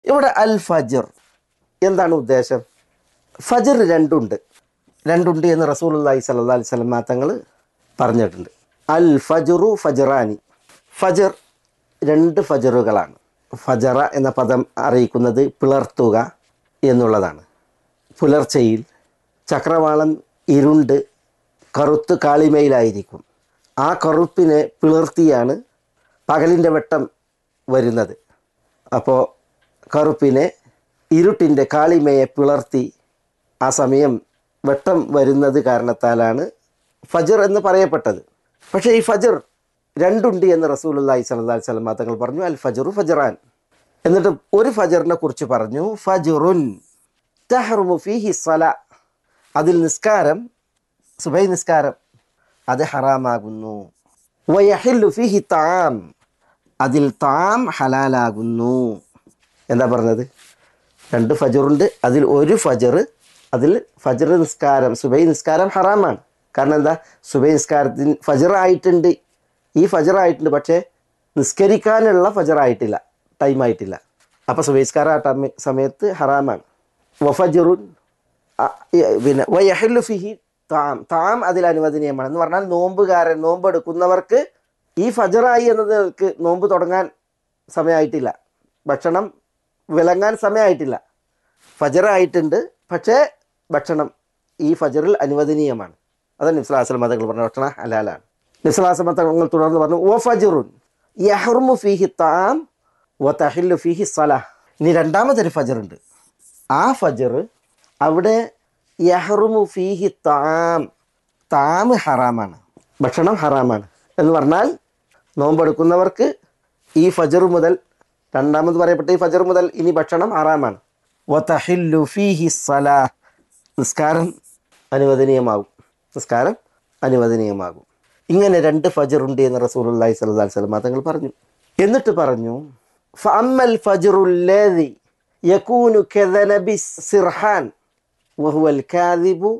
ഇവിടെ അൽ ഫജർ എന്താണ് ഉദ്ദേശം ഫജർ രണ്ടുണ്ട് രണ്ടുണ്ട് എന്ന് റസൂൽ അള്ളാഹി സല്ലാ അലൈഹി സ്വലം തങ്ങൾ പറഞ്ഞിട്ടുണ്ട് അൽ ഫജറു ഫജറാനി ഫജർ രണ്ട് ഫജറുകളാണ് ഫജറ എന്ന പദം അറിയിക്കുന്നത് പിളർത്തുക എന്നുള്ളതാണ് പുലർച്ചയിൽ ചക്രവാളം ഇരുണ്ട് കറുത്ത് കാളിമയിലായിരിക്കും ആ കറുപ്പിനെ പിളർത്തിയാണ് പകലിൻ്റെ വെട്ടം വരുന്നത് അപ്പോൾ കറുപ്പിനെ ഇരുട്ടിൻ്റെ കാളിമയെ പിളർത്തി ആ സമയം വെട്ടം വരുന്നത് കാരണത്താലാണ് ഫജർ എന്ന് പറയപ്പെട്ടത് പക്ഷേ ഈ ഫജർ രണ്ടുണ്ട് എന്ന് റസൂലുല്ലാഹി സ്വല്ലല്ലാഹി അലൈഹി വസല്ലം തങ്ങൾ പറഞ്ഞു അൽ ഫജറു ഫജറാൻ എന്നിട്ട് ഒരു ഫജറിനെ കുറിച്ച് പറഞ്ഞു ഫജറുൻ തഹറുമു ഫീഹി സ്വല അതിൽ നിസ്കാരം സുബൈ നിസ്കാരം അത് ഹറാമാകുന്നു വയഹില്ലു ഫീഹി താം അതിൽ താം ഹലാലാകുന്നു എന്താ പറഞ്ഞത് രണ്ട് ഫജറുണ്ട് അതിൽ ഒരു ഫജർ അതിൽ ഫജർ നിസ്കാരം സുബൈ നിസ്കാരം ഹറാമാണ് കാരണം എന്താ സുബൈ നിസ്കാരത്തിന് ഫജർ ആയിട്ടുണ്ട് ഈ ഫജർ ആയിട്ടുണ്ട് പക്ഷേ നിസ്കരിക്കാനുള്ള ഫജർ ആയിട്ടില്ല ടൈം ആയിട്ടില്ല അപ്പോൾ സുബൈ നിസ്കാരം ആ ടൈം സമയത്ത് ഹറാമാണ് വഫജറുൻ അ- ഈ- പിന്നെ വയഹല്ലു ഫിഹി താം താം അതിൽ അനുവദനീയമാണ് എന്ന് പറഞ്ഞാൽ നോമ്പുകാരൻ നോമ്പ് എടുക്കുന്നവർക്ക് ഈ ഫജറായി എന്നതിലേക്ക് നോമ്പ് തുടങ്ങാൻ സമയമായിട്ടില്ല ഭക്ഷണം വിളങ്ങാൻ സമയമായിട്ടില്ല ഫജറായിട്ടുണ്ട് പക്ഷേ ഭക്ഷണം ഈ ഫജറിൽ അനുവദനീയമാണ് അതാണ് നിസ്ലാസ്ലം മതങ്ങൾ പറഞ്ഞ ഭക്ഷണം ഹലാലാണ് നിസ്ലാസ്ലം മതങ്ങൾ തുടർന്ന് പറഞ്ഞു ഓ ഫജറുൻ യഹ്റുമു ഫീഹി താം വ തഹില്ലു ഫീഹി സലാഹ് ഇനി രണ്ടാമതൊരു ഫജറുണ്ട് ആ ഫജർ അവിടെ യഹ്റുമു ഫീഹി താം താം ഹറാമാണ് ഭക്ഷണം ഹറാമാണ് എന്ന് പറഞ്ഞാൽ നോമ്പെടുക്കുന്നവർക്ക് ഈ ഫജർ മുതൽ രണ്ടാമത് പറയപ്പെട്ട ഈ ഫജർ മുതൽ ഇനി ഭക്ഷണം ഹറാമാണ് വതഹില്ലു ഫീഹി സലാ നിസ്കാരം അനുവദനീയമാകും നിസ്കാരം അനുവദനീയമാകും ഇങ്ങനെ രണ്ട് ഫജർ ഉണ്ട് എന്ന് റസൂലുള്ളാഹി സ്വല്ലല്ലാഹി അലൈഹി വസല്ലം തങ്ങൾ പറഞ്ഞു എന്നിട്ട് പറഞ്ഞു ഫഅമ്മൽ ഫജറുല്ലദി യകൂനു കദനബി സിർഹാൻ വഹുവൽ കാദിബു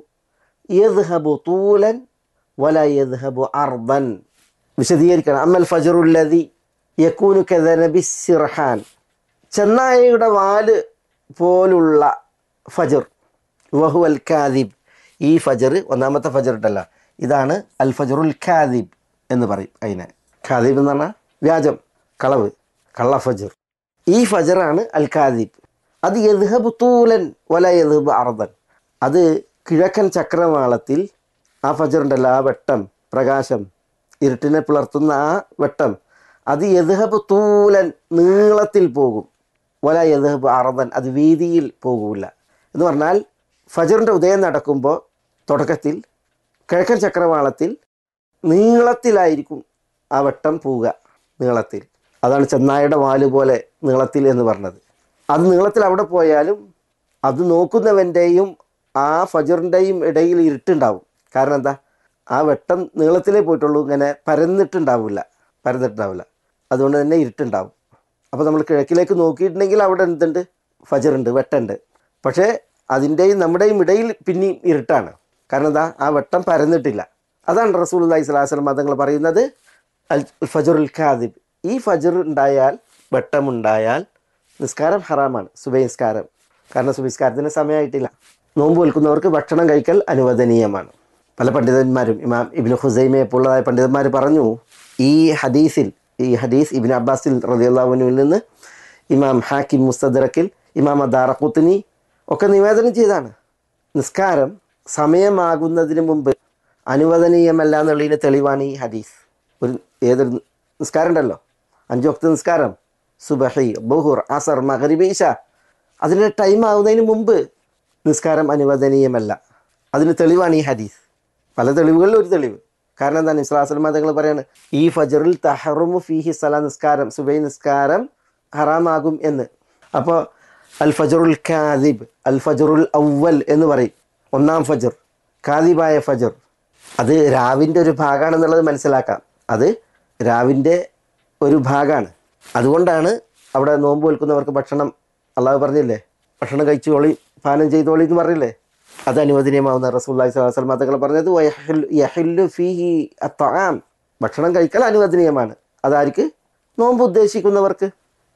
യദ്ഹബു തൂലൻ വല യദ്ഹബു അർദൻ വിശദീകരിക്കണം അമ്മൽ ഫജറുല്ലദി യക്കൂനു കദനബി സിർഹാൻ ചെന്നായയുടെ വാല് പോലുള്ള ഫജർ വഹുവൽ കാദിബ് ഈ ഫജർ ഒന്നാമത്തെ ഫജർ ഉണ്ടല്ലോ ഇതാണ് അൽ ഫജറുൽ ഖാദിബ് എന്ന് പറയും അതിനെ ഖാദിബ് എന്ന് പറഞ്ഞാൽ വ്യാജം കളവ് കള്ള ഫജർ ഈ ഫജറാണ് അൽ ഖാദിബ് അത് യദ്ഹബ് തൂലൻ വല യദ്ഹബ് അർദൻ അത് കിഴക്കൻ ചക്രവാളത്തിൽ ആ ഫജർ ഉണ്ടല്ലോ ആ വെട്ടം പ്രകാശം ഇരുട്ടിനെ പിളർത്തുന്ന ആ വെട്ടം അത് യദ്ഹബ് തൂലൻ നീളത്തിൽ പോകും വല യദ്ഹബ് അറബൻ അത് വീതിയിൽ പോകില്ല എന്ന് പറഞ്ഞാൽ ഫജറിൻ്റെ ഉദയം നടക്കുമ്പോൾ തുടക്കത്തിൽ കിഴക്കൻ ചക്രവാളത്തിൽ നീളത്തിലായിരിക്കും ആ വെട്ടം പോവുക നീളത്തിൽ അതാണ് ചെന്നായുടെ വാല് പോലെ നീളത്തിൽ എന്ന് പറഞ്ഞത് അത് നീളത്തിൽ അവിടെ പോയാലും അത് നോക്കുന്നവൻ്റെയും ആ ഫജറിൻ്റെയും ഇടയിൽ ഇരുട്ടുണ്ടാവും കാരണം എന്താ ആ വെട്ടം നീളത്തിലേ പോയിട്ടുള്ളൂ ഇങ്ങനെ പരന്നിട്ടുണ്ടാവില്ല പരന്നിട്ടുണ്ടാവില്ല അതുകൊണ്ട് തന്നെ ഇരുട്ടുണ്ടാവും അപ്പോൾ നമ്മൾ കിഴക്കിലേക്ക് നോക്കിയിട്ടുണ്ടെങ്കിൽ അവിടെ എന്തുണ്ട് ഫജറുണ്ട് വെട്ടുണ്ട് പക്ഷേ അതിൻ്റെയും നമ്മുടെയും ഇടയിൽ പിന്നെയും ഇരുട്ടാണ് കാരണം എന്താ ആ വെട്ടം പരന്നിട്ടില്ല അതാണ് റസൂൽ അള്ളഹി സ്വലാസ്ലം മതങ്ങൾ പറയുന്നത് അൽ ഫജറുൽ ഖാദിബ് ഈ ഫജർ ഉണ്ടായാൽ വെട്ടമുണ്ടായാൽ നിസ്കാരം ഹറാമാണ് സുബൈ നിസ്കാരം കാരണം സുബൈ നിസ്കാരത്തിന് സമയമായിട്ടില്ല നോമ്പ് വിൽക്കുന്നവർക്ക് ഭക്ഷണം കഴിക്കൽ അനുവദനീയമാണ് പല പണ്ഡിതന്മാരും ഇമാം ഇബിന് ഹുസൈമയെ പോലുള്ളതായ പണ്ഡിതന്മാർ പറഞ്ഞു ഈ ഹദീസിൽ ഈ ഹദീസ് ഇബിൻ അബ്ബാസിൽ റദിയുള്ളാഹുവിനുവിൽ നിന്ന് ഇമാം ഹാക്കിം മുസ്തദറക്കിൽ ഇമാം ദാറഖുത്തിനി ഒക്കെ നിവേദനം ചെയ്താണ് നിസ്കാരം സമയമാകുന്നതിന് മുമ്പ് അനുവദനീയമല്ല എന്നുള്ളതിന് തെളിവാണ് ഈ ഹദീസ് ഒരു ഏതൊരു നിസ്കാരം ഉണ്ടല്ലോ അഞ്ച് വക്ത നിസ്കാരം സുബഹി ബഹുർ അസർ മഹരിബ് ഈശ അതിൻ്റെ ടൈം ആകുന്നതിന് മുമ്പ് നിസ്കാരം അനുവദനീയമല്ല അതിന് തെളിവാണ് ഈ ഹദീസ് പല തെളിവുകളിൽ ഒരു തെളിവ് കാരണം എന്താണ് ഇസ്ലാസ്ലം മതങ്ങൾ പറയാണ് ഈ ഫജറിൽ തഹറുമു ഫീഹി സല നിസ്കാരം സുബൈ നിസ്കാരം ഹറാമാകും എന്ന് അപ്പോൾ അൽ ഫജറുൽ ഖാദിബ് അൽ ഫജറുൽ അവൽ എന്ന് പറയും ഒന്നാം ഫജർ ഖാദിബായ ഫജർ അത് രാവിൻ്റെ ഒരു ഭാഗമാണെന്നുള്ളത് മനസ്സിലാക്കാം അത് രാവിൻ്റെ ഒരു ഭാഗമാണ് അതുകൊണ്ടാണ് അവിടെ നോമ്പ് വെൽക്കുന്നവർക്ക് ഭക്ഷണം അള്ളാഹു പറഞ്ഞില്ലേ ഭക്ഷണം കഴിച്ചോളി പാനം ചെയ്തോളി എന്ന് പറഞ്ഞില്ലേ അത് അനുവദനീയമാവുന്ന റസൂല്ലായി സ്വലാസ്ലം മതങ്ങൾ പറഞ്ഞത് വയഹിൽ- യഹില്ലു ഫീഹി അത്താം ഭക്ഷണം കഴിക്കൽ അനുവദനീയമാണ് അതാർക്ക് നോമ്പ് ഉദ്ദേശിക്കുന്നവർക്ക്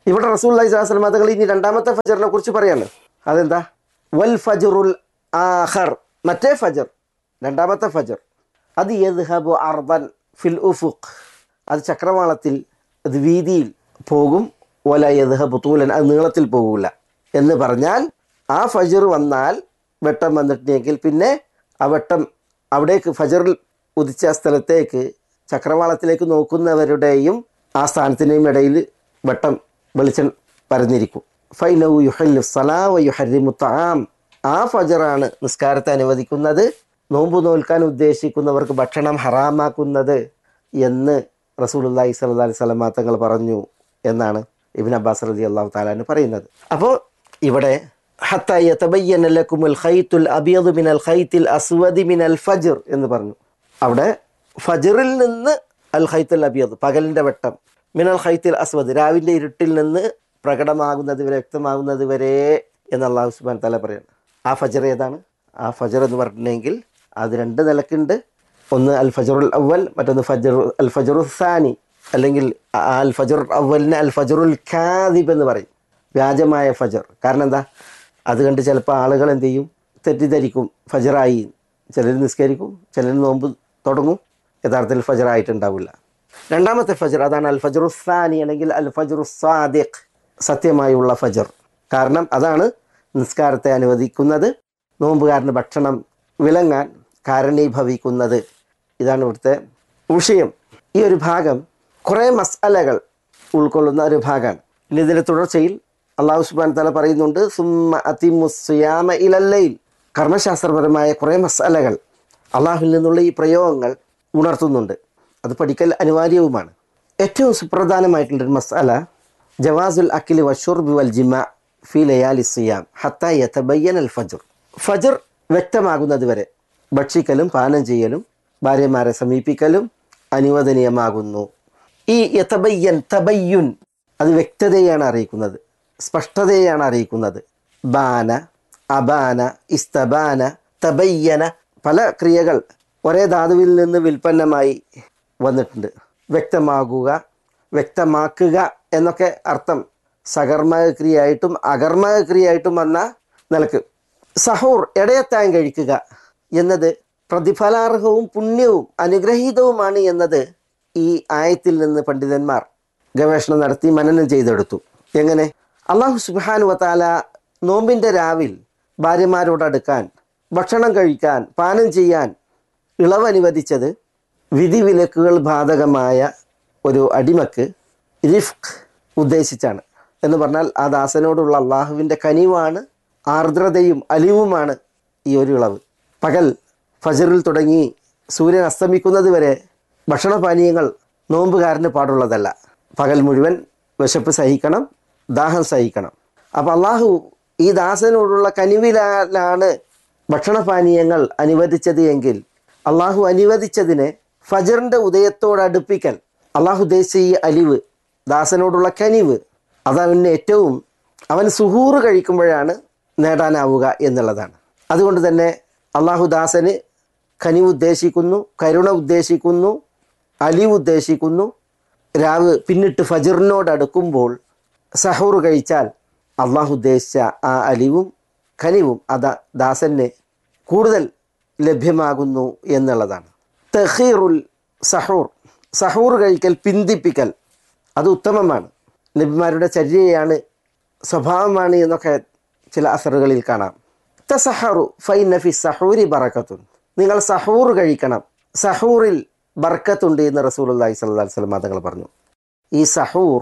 ഇവിടെ റസൂൽ അലൈഹി സ്വലാസ്ലം തങ്ങൾ ഇനി രണ്ടാമത്തെ ഫജറിനെ കുറിച്ച് പറയാണ് അതെന്താ വൽ ഫജറുൽ ആഖർ മറ്റേ ഫജർ രണ്ടാമത്തെ ഫജർ അത് യദ്ഹബു അർബൻ ഫിൽ ഉഫുഖ് അത് ചക്രവാളത്തിൽ അത് വീതിയിൽ പോകും വല യദ്ഹബു തൂലൻ അത് നീളത്തിൽ പോകില്ല എന്ന് പറഞ്ഞാൽ ആ ഫജർ വന്നാൽ വെട്ടം വന്നിട്ടുണ്ടെങ്കിൽ പിന്നെ ആ വെട്ടം അവിടേക്ക് ഫജറിൽ ഉദിച്ച സ്ഥലത്തേക്ക് ചക്രവാളത്തിലേക്ക് നോക്കുന്നവരുടെയും ആ സ്ഥാനത്തിൻ്റെയും ഇടയിൽ വെട്ടം വെളിച്ചം പരന്നിരിക്കും ഫൈനു യുഹല്ലു സലാ വ യുഹരിമു തആം ആ ഫജറാണ് നിസ്കാരത്തെ അനുവദിക്കുന്നത് നോമ്പ് നോൽക്കാൻ ഉദ്ദേശിക്കുന്നവർക്ക് ഭക്ഷണം ഹറാമാക്കുന്നത് എന്ന് റസൂലുള്ളാഹി സ്വല്ലല്ലാഹി അലൈഹി വസല്ലം തങ്ങൾ പറഞ്ഞു എന്നാണ് ഇബ്ൻ അബ്ബാസ് റളിയല്ലാഹു അള്ളാഹു താലാന് പറയുന്നത് അപ്പോൾ ഇവിടെ ഹത്ത യതബയ്യന ലക്കുമുൽ ഖൈത്തുൽ അബിയദു മിനൽ ഖൈത്തിൽ അസ്വദി മിനൽ ഫജ്ർ എന്ന് പറഞ്ഞു അവിടെ ഫജറിൽ നിന്ന് അൽ ഖൈത്തുൽ അബിയദ് പകലിൻ്റെ വെട്ടം മിനൽ ഖൈത്തിൽ അസ്വദ് രാവിലെ ഇരുട്ടിൽ നിന്ന് പ്രകടമാകുന്നത് വരെ വ്യക്തമാകുന്നത് വരെ എന്ന് അള്ളാഹു സുബാൻ തല പറയുന്നത് ആ ഫജർ ഏതാണ് ആ ഫജർ എന്ന് പറഞ്ഞിട്ടുണ്ടെങ്കിൽ അത് രണ്ട് നിലക്കുണ്ട് ഒന്ന് അൽ ഫജറുൽ അവൽ മറ്റൊന്ന് ഫജർ അൽ ഫജറുൽ സാനി അല്ലെങ്കിൽ ആ അൽ ഫജറുൽ അവലിനെ അൽ ഫജറുൽ ഖാദിബ് എന്ന് പറയും വ്യാജമായ ഫജർ കാരണം എന്താ അത് കണ്ട് ചിലപ്പോൾ ആളുകൾ എന്ത് ചെയ്യും തെറ്റിദ്ധരിക്കും ഫജറായി ചിലർ നിസ്കരിക്കും ചിലർ നോമ്പ് തുടങ്ങും യഥാർത്ഥത്തിൽ ഫജറായിട്ടുണ്ടാവില്ല രണ്ടാമത്തെ ഫജർ അതാണ് അൽ ഫജറു സാനി അല്ലെങ്കിൽ അൽ ഫജറു സാദിഖ് സത്യമായുള്ള ഫജർ കാരണം അതാണ് നിസ്കാരത്തെ അനുവദിക്കുന്നത് നോമ്പുകാരന് ഭക്ഷണം വിളങ്ങാൻ കാരണീഭവിക്കുന്നത് ഇതാണ് ഇവിടുത്തെ വിഷയം ഈ ഒരു ഭാഗം കുറേ മസാലകൾ ഉൾക്കൊള്ളുന്ന ഒരു ഭാഗമാണ് ഇനി ഇതിൻ്റെ തുടർച്ചയിൽ അള്ളാഹു സുബാൻ തല പറയുന്നുണ്ട് സുമ്മ അതിമുസ്യാമ ഇലല്ലയിൽ കർമ്മശാസ്ത്രപരമായ കുറേ മസാലകൾ അള്ളാഹുവിൽ നിന്നുള്ള ഈ പ്രയോഗങ്ങൾ ഉണർത്തുന്നുണ്ട് അത് പഠിക്കൽ അനിവാര്യവുമാണ് ഏറ്റവും സുപ്രധാനമായിട്ടുള്ളൊരു മസാല ജവാസുൽ അക്കിൽ വഷുർബ് വൽ ജിമ ഫി ലയാലി സിയാം ഹത്ത യതബയ്യൻ അൽ ഫജർ ഫജർ വ്യക്തമാകുന്നത് വരെ ഭക്ഷിക്കലും പാനം ചെയ്യലും ഭാര്യമാരെ സമീപിക്കലും അനുവദനീയമാകുന്നു ഈ യതബയ്യൻ തബയ്യുൻ അത് വ്യക്തതയാണ് അറിയിക്കുന്നത് സ്പഷ്ടതയാണ് അറിയിക്കുന്നത് ബാന അബാന ഇസ്തബാന തബയ്യന പല ക്രിയകൾ ഒരേ ധാതുവിൽ നിന്ന് വിൽപ്പന്നമായി വന്നിട്ടുണ്ട് വ്യക്തമാകുക വ്യക്തമാക്കുക എന്നൊക്കെ അർത്ഥം സകർമ്മക ക്രിയയായിട്ടും അകർമ്മക ക്രിയയായിട്ടും വന്ന നിലക്ക് സഹൂർ ഇടയത്താൻ കഴിക്കുക എന്നത് പ്രതിഫലാർഹവും പുണ്യവും അനുഗ്രഹീതവുമാണ് എന്നത് ഈ ആയത്തിൽ നിന്ന് പണ്ഡിതന്മാർ ഗവേഷണം നടത്തി മനനം ചെയ്തെടുത്തു എങ്ങനെ അള്ളാഹു സുബാനു വത്താല നോമ്പിൻ്റെ രാവിൽ ഭാര്യമാരോട് അടുക്കാൻ ഭക്ഷണം കഴിക്കാൻ പാനം ചെയ്യാൻ ഇളവ് അനുവദിച്ചത് വിധിവിലക്കുകൾ ബാധകമായ ഒരു അടിമക്ക് റിഫ്ക് ഉദ്ദേശിച്ചാണ് എന്ന് പറഞ്ഞാൽ ആ ദാസനോടുള്ള അള്ളാഹുവിൻ്റെ കനിവാണ് ആർദ്രതയും അലിവുമാണ് ഈ ഒരു ഇളവ് പകൽ ഫജറിൽ തുടങ്ങി സൂര്യൻ അസ്തമിക്കുന്നത് വരെ ഭക്ഷണപാനീയങ്ങൾ നോമ്പുകാരന് പാടുള്ളതല്ല പകൽ മുഴുവൻ വിശപ്പ് സഹിക്കണം ദാഹം സഹിക്കണം അപ്പം അള്ളാഹു ഈ ദാസനോടുള്ള കനിവിലാണ് ഭക്ഷണപാനീയങ്ങൾ അനുവദിച്ചത് എങ്കിൽ അള്ളാഹു അനുവദിച്ചതിനെ ഫജറിൻ്റെ ഉദയത്തോടടുപ്പിക്കൽ അള്ളാഹു ഉദ്ദേശിച്ച ഈ അലിവ് ദാസനോടുള്ള കനിവ് അതവന് ഏറ്റവും അവൻ സുഹൂറ് കഴിക്കുമ്പോഴാണ് നേടാനാവുക എന്നുള്ളതാണ് അതുകൊണ്ട് തന്നെ അള്ളാഹു ദാസന് കനിവ് ഉദ്ദേശിക്കുന്നു കരുണ ഉദ്ദേശിക്കുന്നു അലിവ് ഉദ്ദേശിക്കുന്നു രാവ് പിന്നിട്ട് ഫജറിനോട് അടുക്കുമ്പോൾ സഹൂർ കഴിച്ചാൽ അള്ളാഹു ഉദ്ദേശിച്ച ആ അലിവും കനിവും അത ദാസന് കൂടുതൽ ലഭ്യമാകുന്നു എന്നുള്ളതാണ് തഹീറുൽ സഹൂർ സഹൂർ കഴിക്കൽ പിന്തിപ്പിക്കൽ അത് ഉത്തമമാണ് നബിമാരുടെ ചര്യയാണ് സ്വഭാവമാണ് എന്നൊക്കെ ചില അസറുകളിൽ കാണാം തസഹറു ഫൈനഫി സഹൂരി ബറക്കത്തുൻ നിങ്ങൾ സഹൂർ കഴിക്കണം സഹൂറിൽ ബർക്കത്തുണ്ട് എന്ന് റസൂലുള്ളാഹി സ്വല്ലല്ലാഹി അലൈഹി വസല്ലം തങ്ങൾ പറഞ്ഞു ഈ സഹൂർ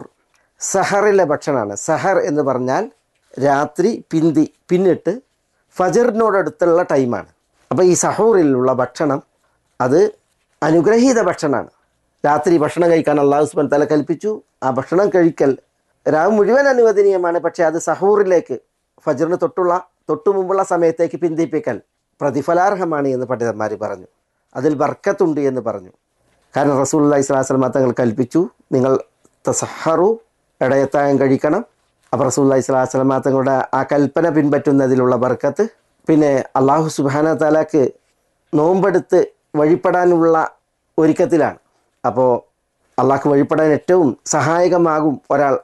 സഹറിലെ ഭക്ഷണമാണ് സഹർ എന്ന് പറഞ്ഞാൽ രാത്രി പിന്തി പിന്നിട്ട് ഫജറിനോടടുത്തുള്ള ടൈമാണ് അപ്പോൾ ഈ സഹൂറിലുള്ള ഭക്ഷണം അത് അനുഗ്രഹീത ഭക്ഷണമാണ് രാത്രി ഭക്ഷണം കഴിക്കാൻ അള്ളാഹു സുബൻ തല കൽപ്പിച്ചു ആ ഭക്ഷണം കഴിക്കൽ രാവ് മുഴുവൻ അനുവദനീയമാണ് പക്ഷേ അത് സഹൂറിലേക്ക് ഫജറിന് തൊട്ടുള്ള തൊട്ടു മുമ്പുള്ള സമയത്തേക്ക് പിന്തിപ്പിക്കൽ പ്രതിഫലാർഹമാണ് എന്ന് പണ്ഡിതന്മാർ പറഞ്ഞു അതിൽ ബർക്കത്തുണ്ട് എന്ന് പറഞ്ഞു കാരണം റസൂൽ അള്ളഹി സ്വലാസ്ലമ തങ്ങൾ കൽപ്പിച്ചു നിങ്ങൾ തസഹറു ഇടയത്തായം കഴിക്കണം അപ്പോൾ റസൂൽ അള്ളഹി സ്വലാസ്ലമ തങ്ങളുടെ ആ കൽപ്പന പിൻപറ്റുന്നതിലുള്ള ബർക്കത്ത് പിന്നെ അള്ളാഹു സുബാന താലാക്ക് നോമ്പെടുത്ത് വഴിപ്പെടാനുള്ള ഒരുക്കത്തിലാണ് അപ്പോൾ അള്ളാഹ്ക്ക് വഴിപ്പെടാൻ ഏറ്റവും സഹായകമാകും ഒരാൾ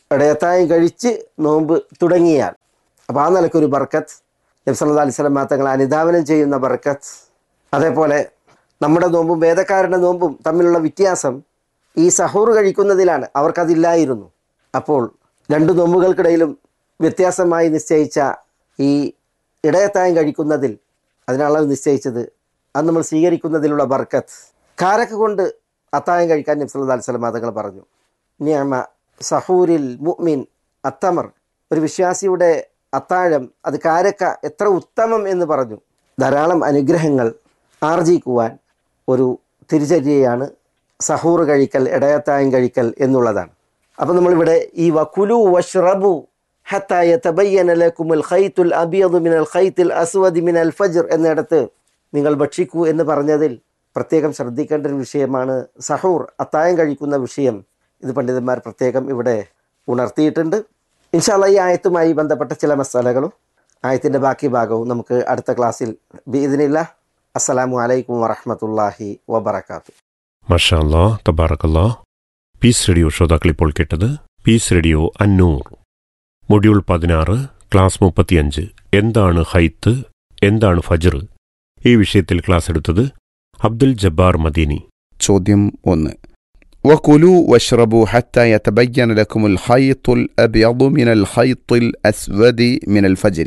ഇടയത്തായം കഴിച്ച് നോമ്പ് തുടങ്ങിയാൽ അപ്പോൾ ആ നിലക്കൊരു ബർക്കത്ത് നബ്സല്ലാ അലിസ്ലം തങ്ങൾ അനുധാവനം ചെയ്യുന്ന ബർക്കത്ത് അതേപോലെ നമ്മുടെ നോമ്പും വേദക്കാരുടെ നോമ്പും തമ്മിലുള്ള വ്യത്യാസം ഈ സഹൂർ കഴിക്കുന്നതിലാണ് അവർക്കതില്ലായിരുന്നു അപ്പോൾ രണ്ട് നോമ്പുകൾക്കിടയിലും വ്യത്യാസമായി നിശ്ചയിച്ച ഈ ഇടയത്തായം കഴിക്കുന്നതിൽ അതിനളവ് നിശ്ചയിച്ചത് അത് നമ്മൾ സ്വീകരിക്കുന്നതിലുള്ള ബർക്കത്ത് കാരക്ക കൊണ്ട് അത്തായം കഴിക്കാൻ നബ്സല്ലാ അലിസ്ലം തങ്ങൾ പറഞ്ഞു നിയമ സഹൂരിൽ മുഅ്മിൻ അത്തമർ ഒരു വിശ്വാസിയുടെ അത്താഴം അത് കാരക്ക എത്ര ഉത്തമം എന്ന് പറഞ്ഞു ധാരാളം അനുഗ്രഹങ്ങൾ ആർജിക്കുവാൻ ഒരു തിരിച്ചര്യയാണ് സഹൂർ കഴിക്കൽ ഇടയത്തായം കഴിക്കൽ എന്നുള്ളതാണ് അപ്പം നമ്മളിവിടെ ഈ വക്കുലു വഷ്റബു ഹത്ത യതബയ്യന ലക്കുമുൽ ഖൈത്തുൽ അബിയദു മിനൽ ഖൈത്തിൽ അസ്വദി മിനൽ ഫജ്ർ എന്നിടത്ത് നിങ്ങൾ ഭക്ഷിക്കൂ എന്ന് പറഞ്ഞതിൽ പ്രത്യേകം ശ്രദ്ധിക്കേണ്ട ഒരു വിഷയമാണ് സഹൂർ അത്തായം കഴിക്കുന്ന വിഷയം ഇത് പണ്ഡിതന്മാർ പ്രത്യേകം ഇവിടെ ഉണർത്തിയിട്ടുണ്ട് ഇൻഷാല്ല ഈ ആയത്തുമായി ബന്ധപ്പെട്ട ചില മസാലകളും ആയത്തിൻ്റെ ബാക്കി ഭാഗവും നമുക്ക് അടുത്ത ക്ലാസ്സിൽ ഇതിനില്ല അസ്സലാമു അലൈക്കും വറഹമത്തല്ലാഹി വബർക്കാത്തു മഷാല്ലാ തബാറക്കല്ലാ പീസ് റേഡിയോ ശ്രോതാക്കൾ ഇപ്പോൾ കേട്ടത് പീസ് റേഡിയോ അന്നൂർ മൊഡ്യൂൾ പതിനാറ് ക്ലാസ് മുപ്പത്തിയഞ്ച് എന്താണ് ഹൈത്ത് എന്താണ് ഫജർ ഈ വിഷയത്തിൽ ക്ലാസ് എടുത്തത് അബ്ദുൽ ജബ്ബാർ മദീനി ചോദ്യം ഒന്ന് وكلوا واشربوا حتى يتبين لكم الخيط الأبيض من الخيط الأسود من الفجر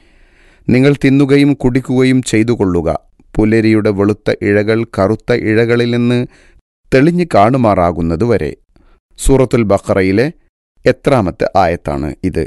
നിങ്ങൾ തിന്നുകയും കുടിക്കുകയും ചെയ്തു കൊള്ളുക പുലരിയുടെ വെളുത്ത ഇഴകൾ കറുത്ത ഇഴകളിൽ നിന്ന് തെളിഞ്ഞു കാണുമാറാകുന്നതുവരെ സൂറത്തുൽ ബഖറയിലെ എത്രാമത്തെ ആയത്താണ് ഇത്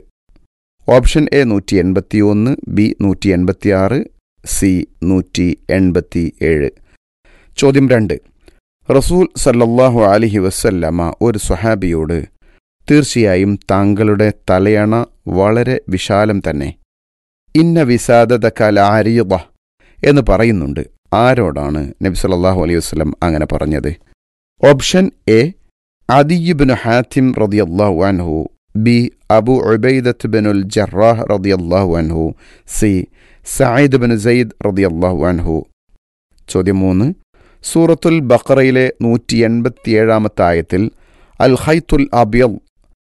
ഓപ്ഷൻ എ നൂറ്റി എൺപത്തിയൊന്ന് ബി നൂറ്റി എൺപത്തിയാറ് സി നൂറ്റി എൺപത്തി ഏഴ് ചോദ്യം രണ്ട് റസൂൽ സല്ലല്ലാഹു അലിഹി വസല്ലമ ഒരു സ്വഹാബിയോട് തീർച്ചയായും താങ്കളുടെ തലയണ വളരെ വിശാലം തന്നെ ഇന്ന വിസാദത കലാരീത എന്ന് പറയുന്നുണ്ട് ആരോടാണ് നബി സല്ലല്ലാഹു അലൈഹി വസല്ലം അങ്ങനെ പറഞ്ഞത് ഓപ്ഷൻ എ അദിയുബിന് ഹാത്തിം റളിയല്ലാഹു അൻഹു ബി അബു ഉബൈദത്ത് ബിനുൽ ജറാഹ് റളിയല്ലാഹു അൻഹു സി സഈദ് ബിൻ സെയ്ദ് റളിയല്ലാഹു അൻഹു ചോദ്യം മൂന്ന് സൂറത്തുൽ ബഖറയിലെ നൂറ്റി എൺപത്തിയേഴാമത്തെ ആയത്തിൽ അൽ ഹൈത്തുൽ അബിയൽ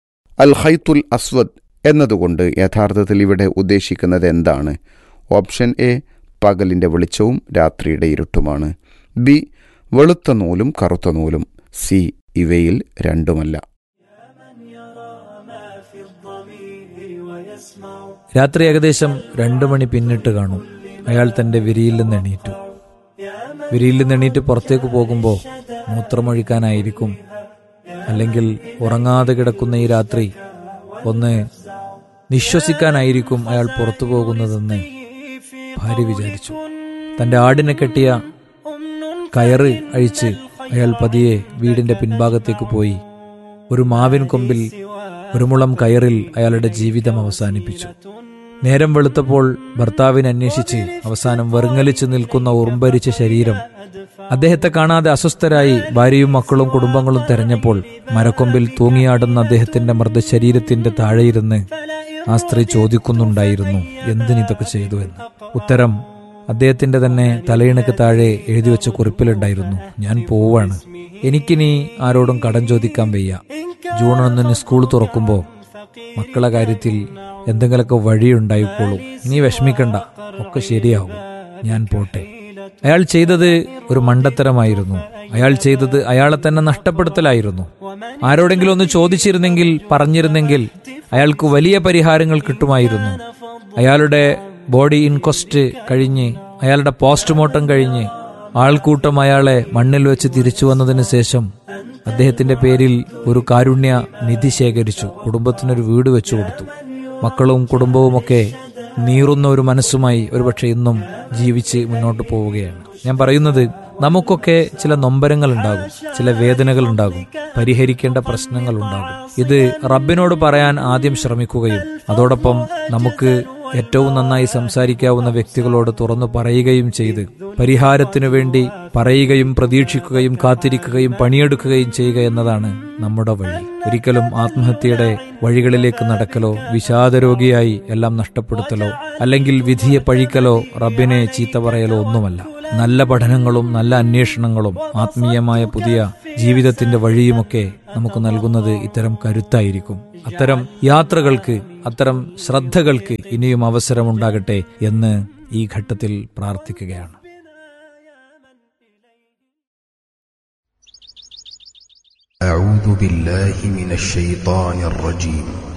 അൽ ഹൈത്തുൽ അസ്വദ് എന്നതുകൊണ്ട് യഥാർത്ഥത്തിൽ ഇവിടെ ഉദ്ദേശിക്കുന്നത് എന്താണ് ഓപ്ഷൻ എ പകലിൻ്റെ വെളിച്ചവും രാത്രിയുടെ ഇരുട്ടുമാണ് ബി വെളുത്ത നൂലും കറുത്ത നൂലും സി ഇവയിൽ രണ്ടുമല്ല രാത്രി ഏകദേശം രണ്ടു മണി പിന്നിട്ട് കാണും അയാൾ തന്റെ വിരിയിൽ നിന്ന് എണീറ്റു വിരിയിൽ നിന്ന് എണീറ്റ് പുറത്തേക്ക് പോകുമ്പോൾ മൂത്രമൊഴിക്കാനായിരിക്കും അല്ലെങ്കിൽ ഉറങ്ങാതെ കിടക്കുന്ന ഈ രാത്രി ഒന്ന് നിശ്വസിക്കാനായിരിക്കും അയാൾ പുറത്തു പോകുന്നതെന്ന് ഭാര്യ വിചാരിച്ചു തന്റെ ആടിനെ കെട്ടിയ കയറ് അഴിച്ച് അയാൾ പതിയെ വീടിന്റെ പിൻഭാഗത്തേക്ക് പോയി ഒരു മാവിൻ കൊമ്പിൽ ഒരു മുളം കയറിൽ അയാളുടെ ജീവിതം അവസാനിപ്പിച്ചു നേരം വെളുത്തപ്പോൾ ഭർത്താവിനെ അന്വേഷിച്ച് അവസാനം വെറുങ്ങലിച്ചു നിൽക്കുന്ന ഉറുമ്പരിച്ച ശരീരം അദ്ദേഹത്തെ കാണാതെ അസ്വസ്ഥരായി ഭാര്യയും മക്കളും കുടുംബങ്ങളും തെരഞ്ഞപ്പോൾ മരക്കൊമ്പിൽ തൂങ്ങിയാടുന്ന അദ്ദേഹത്തിന്റെ മൃതശരീരത്തിന്റെ താഴെയിരുന്ന് ആ സ്ത്രീ ചോദിക്കുന്നുണ്ടായിരുന്നു എന്തിനിതൊക്കെ ചെയ്തു എന്ന് ഉത്തരം അദ്ദേഹത്തിന്റെ തന്നെ തലയിണക്ക് താഴെ എഴുതി വെച്ച കുറിപ്പിലുണ്ടായിരുന്നു ഞാൻ പോവാണ് എനിക്കിനി ആരോടും കടം ചോദിക്കാൻ വയ്യ ജൂൺ ഒന്നിന് സ്കൂൾ തുറക്കുമ്പോ മക്കളെ കാര്യത്തിൽ എന്തെങ്കിലുമൊക്കെ വഴിയുണ്ടായിക്കോളും നീ വിഷമിക്കണ്ട ഒക്കെ ശരിയാവും ഞാൻ പോട്ടെ അയാൾ ചെയ്തത് ഒരു മണ്ടത്തരമായിരുന്നു അയാൾ ചെയ്തത് അയാളെ തന്നെ നഷ്ടപ്പെടുത്തലായിരുന്നു ആരോടെങ്കിലും ഒന്ന് ചോദിച്ചിരുന്നെങ്കിൽ പറഞ്ഞിരുന്നെങ്കിൽ അയാൾക്ക് വലിയ പരിഹാരങ്ങൾ കിട്ടുമായിരുന്നു അയാളുടെ ബോഡി ഇൻക്വസ്റ്റ് കഴിഞ്ഞ് അയാളുടെ പോസ്റ്റ്മോർട്ടം കഴിഞ്ഞ് ആൾക്കൂട്ടം അയാളെ മണ്ണിൽ വെച്ച് തിരിച്ചു വന്നതിന് ശേഷം അദ്ദേഹത്തിന്റെ പേരിൽ ഒരു കാരുണ്യ നിധി ശേഖരിച്ചു കുടുംബത്തിനൊരു വീട് വെച്ചു കൊടുത്തു മക്കളും കുടുംബവുമൊക്കെ നീറുന്ന ഒരു മനസ്സുമായി ഒരുപക്ഷെ ഇന്നും ജീവിച്ച് മുന്നോട്ട് പോവുകയാണ് ഞാൻ പറയുന്നത് നമുക്കൊക്കെ ചില നൊമ്പരങ്ങൾ ഉണ്ടാകും ചില വേദനകൾ ഉണ്ടാകും പരിഹരിക്കേണ്ട പ്രശ്നങ്ങൾ ഉണ്ടാകും ഇത് റബ്ബിനോട് പറയാൻ ആദ്യം ശ്രമിക്കുകയും അതോടൊപ്പം നമുക്ക് ഏറ്റവും നന്നായി സംസാരിക്കാവുന്ന വ്യക്തികളോട് തുറന്നു പറയുകയും ചെയ്ത് പരിഹാരത്തിനു വേണ്ടി പറയുകയും പ്രതീക്ഷിക്കുകയും കാത്തിരിക്കുകയും പണിയെടുക്കുകയും ചെയ്യുക എന്നതാണ് നമ്മുടെ വഴി ഒരിക്കലും ആത്മഹത്യയുടെ വഴികളിലേക്ക് നടക്കലോ വിഷാദരോഗിയായി എല്ലാം നഷ്ടപ്പെടുത്തലോ അല്ലെങ്കിൽ വിധിയെ പഴിക്കലോ റബ്ബിനെ ചീത്ത പറയലോ ഒന്നുമല്ല നല്ല പഠനങ്ങളും നല്ല അന്വേഷണങ്ങളും ആത്മീയമായ പുതിയ ജീവിതത്തിന്റെ വഴിയുമൊക്കെ നമുക്ക് നൽകുന്നത് ഇത്തരം കരുത്തായിരിക്കും അത്തരം യാത്രകൾക്ക് അത്തരം ശ്രദ്ധകൾക്ക് ഇനിയും അവസരമുണ്ടാകട്ടെ എന്ന് ഈ ഘട്ടത്തിൽ പ്രാർത്ഥിക്കുകയാണ് أعوذ بالله من الشيطان الرجيم